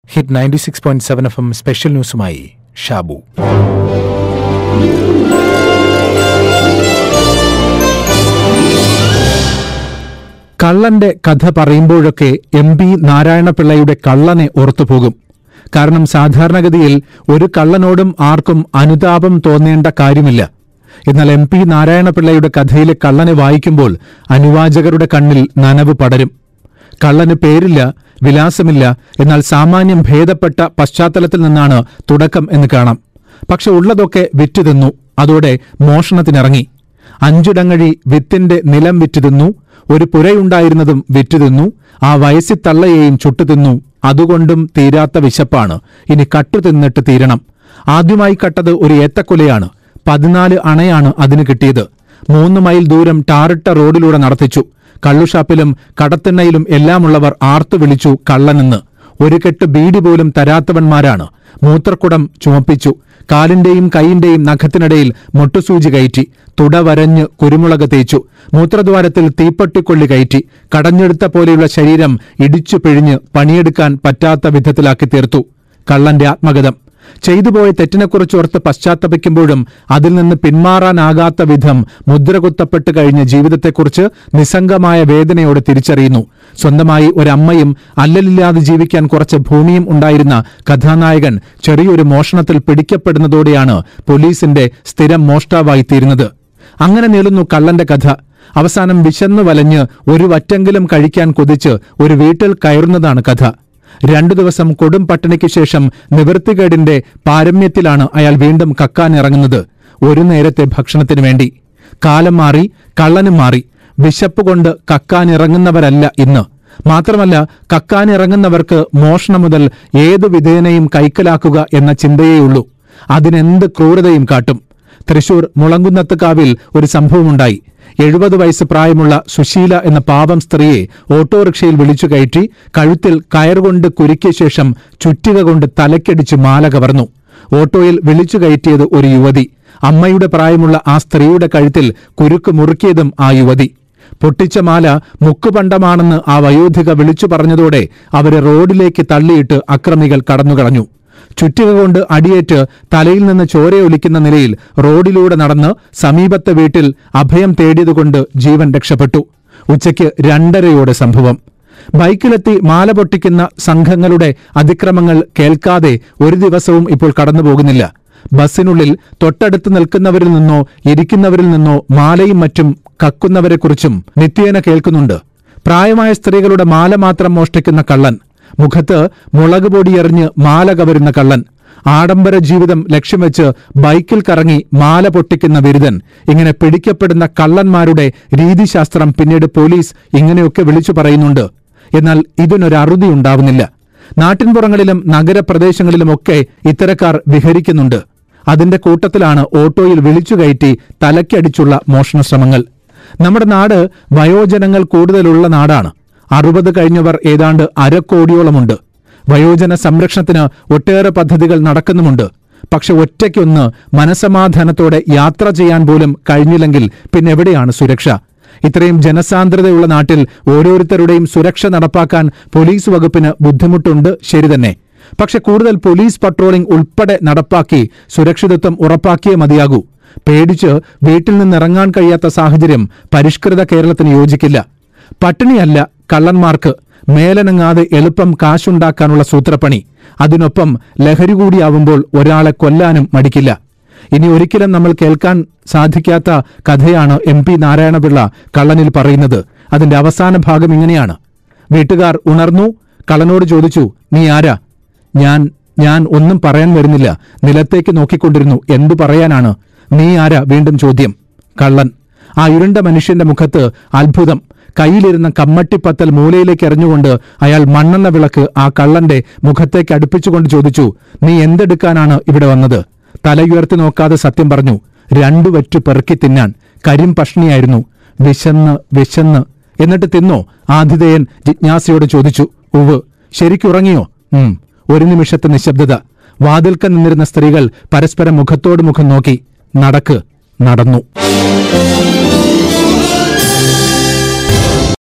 hit ninety six point seven F M special ന്യൂസുമായി ഷാബു കള്ളന്റെ കഥ പറയുമ്പോഴൊക്കെ എം പി നാരായണപിള്ളയുടെ കള്ളനെ ഓർത്തുപോകും കാരണം സാധാരണഗതിയിൽ ഒരു കള്ളനോടും ആർക്കും അനുതാപം തോന്നേണ്ട കാര്യമില്ല എന്നാൽ എം പി നാരായണപിള്ളയുടെ കഥയിലെ കള്ളനെ വായിക്കുമ്പോൾ അനുവാചകരുടെ കണ്ണിൽ നനവ് പടരും കള്ളന് പേരില്ല വിലാസമില്ല എന്നാൽ സാമാന്യം ഭേദപ്പെട്ട പശ്ചാത്തലത്തിൽ നിന്നാണ് തുടക്കം എന്ന് കാണാം പക്ഷെ ഉള്ളതൊക്കെ വിറ്റു തിന്നു അതോടെ മോഷണത്തിനിറങ്ങി അഞ്ചുടങ്ങഴി വിത്തിന്റെ നിലം വിറ്റു തിന്നു ഒരു പുരയുണ്ടായിരുന്നതും വിറ്റു തിന്നു ആ വയസ്സി തള്ളയെയും ചുട്ടുതിന്നു അതുകൊണ്ടും തീരാത്ത വിശപ്പാണ് ഇനി കട്ടു തിന്നിട്ട് തീരണം ആദ്യമായി കട്ടത് ഒരു ഏത്തക്കൊലയാണ് പതിനാല് അണയാണ് അതിന് കിട്ടിയത് മൂന്ന് മൈൽ ദൂരം ടാറിട്ട റോഡിലൂടെ നടത്തിച്ചു കള്ളുഷാപ്പിലും കടത്തിണ്ണയിലും എല്ലാമുള്ളവർ ആർത്തു വിളിച്ചു കള്ളനെന്ന് ഒരു കെട്ട് ബീഡി പോലും തരാത്തവന്മാരാണ് മൂത്രക്കുടം ചുമപ്പിച്ചു കാലിന്റെയും കൈയിന്റെയും നഖത്തിനിടയിൽ മുട്ടുസൂചി കയറ്റി തുട വരഞ്ഞ് കുരുമുളക് തേച്ചു മൂത്രദ്വാരത്തിൽ തീപ്പട്ടിക്കൊള്ളി കയറ്റി കടഞ്ഞെടുത്ത പോലെയുള്ള ശരീരം ഇടിച്ചു പിഴിഞ്ഞ് പണിയെടുക്കാൻ പറ്റാത്ത വിധത്തിലാക്കി തീർത്തു കള്ളന്റെ ആത്മഗതം ചെയ്തുപോയ തെറ്റിനെക്കുറിച്ചോർത്ത് പശ്ചാത്തപിക്കുമ്പോഴും അതിൽ നിന്ന് പിന്മാറാനാകാത്ത വിധം മുദ്രകുത്തപ്പെട്ട് കഴിഞ്ഞ ജീവിതത്തെക്കുറിച്ച് നിസ്സംഗമായ വേദനയോടെ തിരിച്ചറിയുന്നു സ്വന്തമായി ഒരമ്മയും അല്ലലില്ലാതെ ജീവിക്കാൻ കുറച്ച് ഭൂമിയും ഉണ്ടായിരുന്ന കഥാനായകൻ ചെറിയൊരു മോഷണത്തിൽ പിടിക്കപ്പെടുന്നതോടെയാണ് പോലീസിന്റെ സ്ഥിരം മോഷ്ടാവായി തീരുന്നത് അങ്ങനെ നീളുന്നു കള്ളന്റെ കഥ അവസാനം വിശന്നു വലഞ്ഞ് ഒരു വറ്റെങ്കിലും കഴിക്കാൻ കൊതിച്ച് ഒരു വീട്ടിൽ കയറുന്നതാണ് കഥ രണ്ടു ദിവസം കൊടും പട്ടിണിക്ക് ശേഷം നിവൃത്തികേടിന്റെ പാരമ്യത്തിലാണ് അയാൾ വീണ്ടും കക്കാനിറങ്ങുന്നത് ഒരു നേരത്തെ ഭക്ഷണത്തിനു വേണ്ടി കാലം മാറി കള്ളനും മാറി വിശപ്പ് കൊണ്ട് കക്കാനിറങ്ങുന്നവരല്ല ഇന്ന് മാത്രമല്ല കക്കാനിറങ്ങുന്നവർക്ക് മോഷണം മുതൽ ഏതു വിധേനയും കൈക്കലാക്കുക എന്ന ചിന്തയേയുള്ളൂ അതിനെന്ത് ക്രൂരതയും കാട്ടും തൃശൂർ മുളങ്കുന്നത്തുകാവിൽ ഒരു സംഭവമുണ്ടായി എഴുപത് വയസ്സ് പ്രായമുള്ള സുശീല എന്ന പാവം സ്ത്രീയെ ഓട്ടോറിക്ഷയിൽ വിളിച്ചു കയറ്റി കഴുത്തിൽ കയറുകൊണ്ട് കുരുക്കിയ ശേഷം ചുറ്റിക കൊണ്ട് തലക്കടിച്ച് മാല കവർന്നു ഓട്ടോയിൽ വിളിച്ചു കയറ്റിയത് ഒരു യുവതി അമ്മയുടെ പ്രായമുള്ള ആ സ്ത്രീയുടെ കഴുത്തിൽ കുരുക്ക് മുറുക്കിയതും ആ യുവതി പൊട്ടിച്ച മാല മുക്കുപണ്ടമാണെന്ന് ആ വയോധിക വിളിച്ചു പറഞ്ഞതോടെ അവരെ റോഡിലേക്ക് തള്ളിയിട്ട് അക്രമികൾ കടന്നുകളഞ്ഞു ചുറ്റിക കൊണ്ട് അടിയേറ്റ് തലയിൽ നിന്ന് ചോരയൊലിക്കുന്ന നിലയിൽ റോഡിലൂടെ നടന്ന് സമീപത്തെ വീട്ടിൽ അഭയം തേടിയതുകൊണ്ട് ജീവൻ രക്ഷപ്പെട്ടു ഉച്ചയ്ക്ക് രണ്ടരയോടെ സംഭവം ബൈക്കിലെത്തി മാല പൊട്ടിക്കുന്ന സംഘങ്ങളുടെ അതിക്രമങ്ങൾ കേൾക്കാതെ ഒരു ദിവസവും ഇപ്പോൾ കടന്നുപോകുന്നില്ല ബസ്സിനുള്ളിൽ തൊട്ടടുത്ത് നിൽക്കുന്നവരിൽ നിന്നോ ഇരിക്കുന്നവരിൽ നിന്നോ മാലയും മറ്റും കക്കുന്നവരെക്കുറിച്ചും നിത്യേന കേൾക്കുന്നുണ്ട് പ്രായമായ സ്ത്രീകളുടെ മാല മാത്രം മോഷ്ടിക്കുന്ന കള്ളൻ മുഖത്ത് മുളക് പൊടിയെറിഞ്ഞ് മാല കവരുന്ന കള്ളൻ ആഡംബര ജീവിതം ലക്ഷ്യം വെച്ച് ബൈക്കിൽ കറങ്ങി മാല പൊട്ടിക്കുന്ന ബിരുദൻ ഇങ്ങനെ പിടിക്കപ്പെടുന്ന കള്ളന്മാരുടെ രീതിശാസ്ത്രം പിന്നീട് പോലീസ് ഇങ്ങനെയൊക്കെ വിളിച്ചു പറയുന്നുണ്ട് എന്നാൽ ഇതിനൊരു അറുതി ഉണ്ടാവുന്നില്ല നാട്ടിൻപുറങ്ങളിലും നഗരപ്രദേശങ്ങളിലുമൊക്കെ ഇത്തരക്കാർ വിഹരിക്കുന്നുണ്ട് അതിന്റെ കൂട്ടത്തിലാണ് ഓട്ടോയിൽ വിളിച്ചു കയറ്റി തലയ്ക്കടിച്ചുള്ള മോഷണ ശ്രമങ്ങൾ നമ്മുടെ നാട് വയോജനങ്ങൾ കൂടുതലുള്ള നാടാണ് അറുപത് കഴിഞ്ഞവർ ഏതാണ്ട് അരക്കോടിയോളമുണ്ട് വയോജന സംരക്ഷണത്തിന് ഒട്ടേറെ പദ്ധതികൾ നടക്കുന്നുമുണ്ട് പക്ഷെ ഒറ്റയ്ക്കൊന്ന് മനസമാധാനത്തോടെ യാത്ര ചെയ്യാൻ പോലും കഴിഞ്ഞില്ലെങ്കിൽ പിന്നെ എവിടെയാണ് സുരക്ഷ ഇത്രയും ജനസാന്ദ്രതയുള്ള നാട്ടിൽ ഓരോരുത്തരുടെയും സുരക്ഷ നടപ്പാക്കാൻ പോലീസ് വകുപ്പിന് ബുദ്ധിമുട്ടുണ്ട് ശരി തന്നെ പക്ഷെ കൂടുതൽ പോലീസ് പട്രോളിംഗ് ഉൾപ്പെടെ നടപ്പാക്കി സുരക്ഷിതത്വം ഉറപ്പാക്കിയേ മതിയാകൂ പേടിച്ച് വീട്ടിൽ നിന്നിറങ്ങാൻ കഴിയാത്ത സാഹചര്യം പരിഷ്കൃത കേരളത്തിന് യോജിക്കില്ല പട്ടിണിയല്ല കള്ളന്മാർക്ക് മേലനങ്ങാതെ എളുപ്പം കാശുണ്ടാക്കാനുള്ള സൂത്രപ്പണി അതിനൊപ്പം ലഹരി കൂടിയാവുമ്പോൾ ഒരാളെ കൊല്ലാനും മടിക്കില്ല ഇനി ഒരിക്കലും നമ്മൾ കേൾക്കാൻ സാധിക്കാത്ത കഥയാണ് എം പി നാരായണപിള്ള കള്ളനിൽ പറയുന്നത് അതിന്റെ അവസാന ഭാഗം ഇങ്ങനെയാണ് വീട്ടുകാർ ഉണർന്നു കള്ളനോട് ചോദിച്ചു നീ ആരാ ഞാൻ ഞാൻ ഒന്നും പറയാൻ വരുന്നില്ല നിലത്തേക്ക് നോക്കിക്കൊണ്ടിരുന്നു എന്തു പറയാനാണ് നീ ആരാ വീണ്ടും ചോദ്യം കള്ളൻ ആ ഇരുണ്ട മനുഷ്യന്റെ മുഖത്ത് അത്ഭുതം കയ്യിലിരുന്ന കമ്മട്ടിപ്പത്തൽ മൂലയിലേക്ക് എറിഞ്ഞുകൊണ്ട് അയാൾ മണ്ണെണ്ണ വിളക്ക് ആ കള്ളന്റെ മുഖത്തേക്ക് അടുപ്പിച്ചുകൊണ്ട് ചോദിച്ചു നീ എന്തെടുക്കാനാണ് ഇവിടെ വന്നത് തലയുയർത്തി നോക്കാതെ സത്യം പറഞ്ഞു രണ്ടു വറ്റു പെറുക്കി തിന്നാൻ കരിം പഷ്ണിയായിരുന്നു വിശന്ന് വിശന്ന് എന്നിട്ട് തിന്നോ ആതിഥേയൻ ജിജ്ഞാസയോട് ചോദിച്ചു ഉവ് ശരിക്കുറങ്ങിയോ ഉം ഒരു നിമിഷത്തെ നിശബ്ദത വാതിൽക്ക നിന്നിരുന്ന സ്ത്രീകൾ പരസ്പരം മുഖത്തോട് മുഖം നോക്കി നടക്ക് നടന്നു